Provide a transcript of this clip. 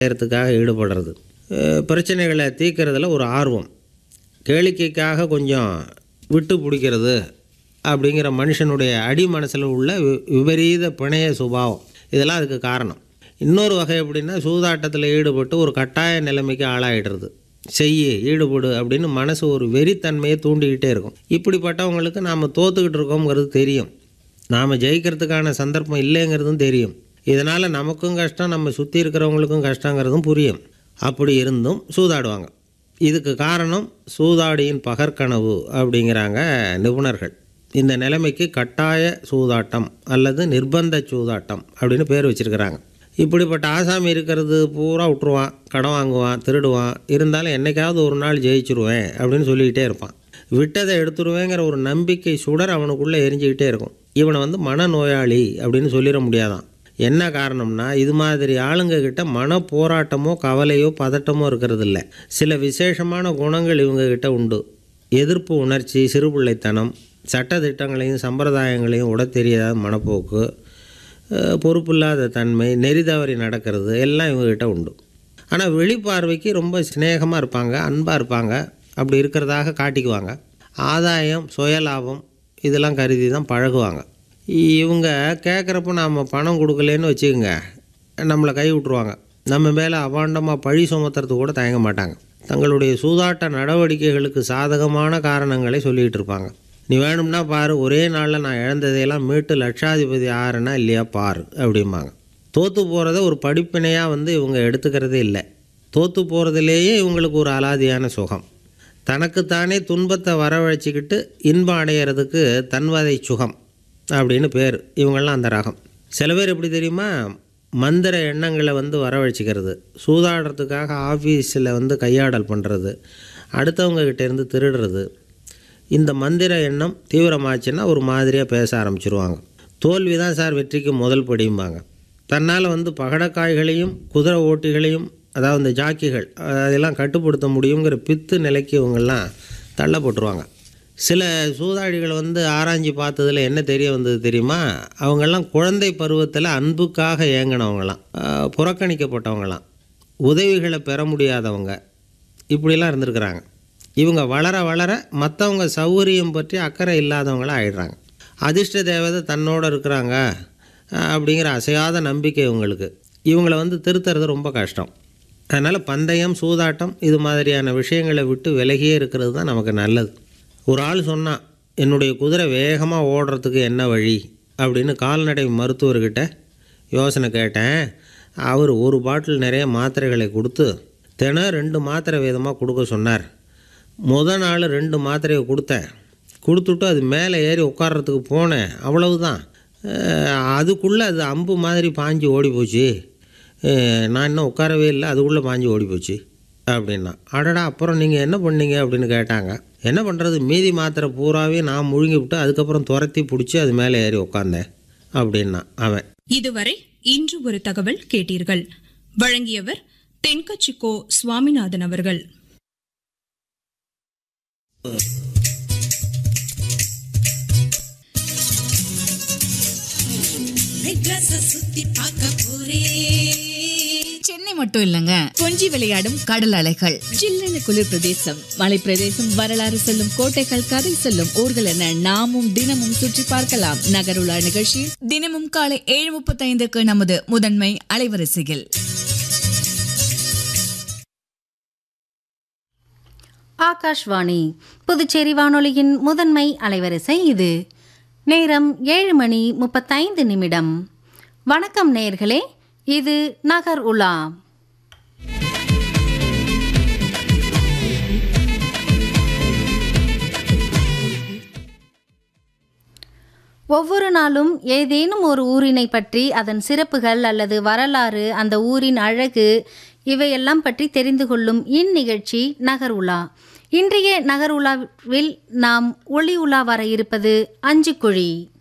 செய்கிறதுக்காக ஈடுபடுறது அஹ் பிரச்சனைகளை தீர்க்கறதுல ஒரு ஆர்வம் கேளிக்கைக்காக கொஞ்சம் விட்டு பிடிக்கிறது அப்படிங்கிற மனுஷனுடைய அடி மனசில் உள்ள வி- விபரீத பிணைய சுபாவம் இதெல்லாம் அதுக்கு காரணம் இன்னொரு வகை எப்படின்னா சூதாட்டத்தில் ஈடுபட்டு ஒரு கட்டாய நிலைமைக்கு ஆளாயிடுறது செய்ய ஈடுபடு அப்படின்னு மனசு ஒரு வெறித்தன்மையை தூண்டிக்கிட்டே இருக்கும் இப்படிப்பட்டவங்களுக்கு நாம் தோத்துக்கிட்டு இருக்கோங்கிறது தெரியும் நாம் ஜெயிக்கிறதுக்கான சந்தர்ப்பம் இல்லைங்கிறதும் தெரியும் இதனால் நமக்கும் கஷ்டம் நம்ம சுற்றி இருக்கிறவங்களுக்கும் கஷ்டங்கிறதும் புரியும் அப்படி இருந்தும் சூதாடுவாங்க இதுக்கு காரணம் சூதாடியின் பகற்கனவு அப்படிங்கிறாங்க நிபுணர்கள் இந்த நிலைமைக்கு கட்டாய சூதாட்டம் அல்லது நிர்பந்த சூதாட்டம் அப்படின்னு பேர் வச்சிருக்கிறாங்க இப்படிப்பட்ட ஆசாமி இருக்கிறது பூரா விட்டுருவான் கடன் வாங்குவான் திருடுவான் இருந்தாலும் என்னைக்காவது ஒரு நாள் ஜெயிச்சிருவேன் அப்படின்னு சொல்லிக்கிட்டே இருப்பான் விட்டதை எடுத்துருவேங்கிற ஒரு நம்பிக்கை சுடர் அவனுக்குள்ளே எரிஞ்சுக்கிட்டே இருக்கும் இவனை வந்து மனநோயாளி அப்படின்னு சொல்லிட முடியாதான் என்ன காரணம்னா இது மாதிரி ஆளுங்க கிட்ட மன போராட்டமோ கவலையோ பதட்டமோ இருக்கிறது இல்லை சில விசேஷமான குணங்கள் இவங்க கிட்ட உண்டு எதிர்ப்பு உணர்ச்சி சிறுபிள்ளைத்தனம் சட்டதிட்டங்களையும் சம்பிரதாயங்களையும் உட தெரியாத மனப்போக்கு அஹ், பொறுப்பில்லாத தன்மை நெறி தவறி நடக்கிறது எல்லாம் இவங்ககிட்ட உண்டு ஆனால் வெளிப்பார்வைக்கு ரொம்ப சிநேகமாக இருப்பாங்க அன்பாக இருப்பாங்க அப்படி இருக்கிறதாக காட்டிக்குவாங்க ஆதாயம் சுயலாபம் இதெல்லாம் கருதி தான் பழகுவாங்க இவங்க கேட்குறப்ப நாம் பணம் கொடுக்கலன்னு வச்சுக்கோங்க நம்மளை கை விட்ருவாங்க நம்ம மேலே அபாண்டமாக பழி சுமத்துறது கூட தயங்க மாட்டாங்க தங்களுடைய சூதாட்ட நடவடிக்கைகளுக்கு சாதகமான காரணங்களை சொல்லிகிட்டு இருப்பாங்க நீ வேணும்னா பாரு ஒரே நாளில் நான் இழந்ததையெல்லாம் மீட்டு லட்சாதிபதி ஆறேனா இல்லையா பாரு அப்படிம்பாங்க தோற்று போகிறத ஒரு படிப்பினையாக வந்து இவங்க எடுத்துக்கிறதே இல்லை தோற்று போகிறதுலேயே இவங்களுக்கு ஒரு அலாதியான சுகம் தனக்குத்தானே துன்பத்தை வரவழைச்சிக்கிட்டு இன்பம் அடையிறதுக்கு தன்வதை சுகம் அப்படின்னு பேர் இவங்கெல்லாம் அந்த ரகம் சில பேர் எப்படி தெரியுமா மந்திர எண்ணங்களை வந்து வரவழைச்சிக்கிறது சூதாடுறதுக்காக ஆஃபீஸில் வந்து கையாடல் பண்ணுறது அடுத்தவங்க கிட்ட இருந்து திருடுறது இந்த மந்திர எண்ணம் தீவிரமாச்சுன்னா ஒரு மாதிரியாக பேச ஆரம்பிச்சிருவாங்க தோல்வி தான் சார் வெற்றிக்கு முதல் படியும்பாங்க தன்னால் வந்து பகடக்காய்களையும் குதிரை ஓட்டிகளையும் அதாவது இந்த ஜாக்கிகள் அதெல்லாம் கட்டுப்படுத்த முடியுங்கிற பித்து நிலைக்கு இவங்கெல்லாம் தள்ளப்பட்டுருவாங்க சில சூதாடிகள் வந்து ஆராய்ஞ்சு பார்த்ததுல என்ன தெரிய வந்தது தெரியுமா அவங்கெல்லாம் குழந்தை பருவத்தில் அன்புக்காக ஏங்கினவங்களாம் ஆஹ் புறக்கணிக்கப்பட்டவங்களாம் உதவிகளை பெற முடியாதவங்க இப்படிலாம் இருந்திருக்கிறாங்க இவங்க வளர வளர மற்றவங்க சௌகரியம் பற்றி அக்கறை இல்லாதவங்களா ஆயிடுறாங்க அதிர்ஷ்ட தேவதை தன்னோட இருக்கிறாங்க அஹ் அப்படிங்கிற அசையாத நம்பிக்கை இவங்களுக்கு இவங்களை வந்து திருத்துறது ரொம்ப கஷ்டம் அதனால் பந்தயம் சூதாட்டம் இது மாதிரியான விஷயங்களை விட்டு விலகியே இருக்கிறது தான் நமக்கு நல்லது ஒரு ஆள் சொன்னான் என்னுடைய குதிரை வேகமாக ஓடுறதுக்கு என்ன வழி அப்படின்னு கால்நடை மருத்துவர்கிட்ட யோசனை கேட்டேன் அவர் ஒரு பாட்டில் நிறைய மாத்திரைகளை கொடுத்து தினம் ரெண்டு மாத்திரை விதமாக கொடுக்க சொன்னார் முத நாள் ரெண்டு மாத்திரையை கொடுத்தேன் கொடுத்துட்டு அது மேலே ஏறி உட்கார்றதுக்கு போனேன் அவ்வளவுதான் அஹ் அதுக்குள்ளே அது அம்பு மாதிரி பாஞ்சு ஓடி போச்சு அஹ் நான் இன்னும் உட்காரவே இல்லை அதுக்குள்ளே பாஞ்சு ஓடி போச்சு அப்படின்னா அடடா அப்புறம் நீங்கள் என்ன பண்ணீங்க அப்படின்னு கேட்டாங்க என்ன பண்ணுறது மீதி மாத்திரை பூராவே நான் முழுங்கி விட்டு அதுக்கப்புறம் துரத்தி பிடிச்சி அது மேலே ஏறி உட்காந்தேன் அப்படின்னா அவன் இதுவரை இன்று ஒரு தகவல் கேட்டீர்கள் வழங்கியவர் தென்கச்சிக்கோ சுவாமிநாதன் அவர்கள் சென்னை மட்டும் இல்லங்க கொஞ்சி விளையாடும் கடல் அலைகள் ஜில்லென குளிர் பிரதேசம் மலை பிரதேசம் வரலாறு சொல்லும் கோட்டைகள் கதை சொல்லும் ஊர்கள் என நாமும் தினமும் சுற்றி பார்க்கலாம் நகருலா நிகழ்ச்சி தினமும் காலை ஏழு முப்பத்தைந்துக்கு நமது முதன்மை அலைவரிசையில் ஆகாஷ்வாணி புதுச்சேரி வானொலியின் முதன்மை அலைவரிசை இது நேரம் ஏழு மணி முப்பத்தைந்து நிமிடம் வணக்கம் நேயர்களே இது நகர் உலா ஒவ்வொரு நாளும் ஏதேனும் ஒரு ஊரினை பற்றி அதன் சிறப்புகள் அல்லது வரலாறு அந்த ஊரின் அழகு இவையெல்லாம் பற்றி தெரிந்து கொள்ளும் இந்நிகழ்ச்சி நகர் உலா இன்றைய நகர் உலாவில் நாம் ஒளி உலா வர இருப்பது அஞ்சுக்குழி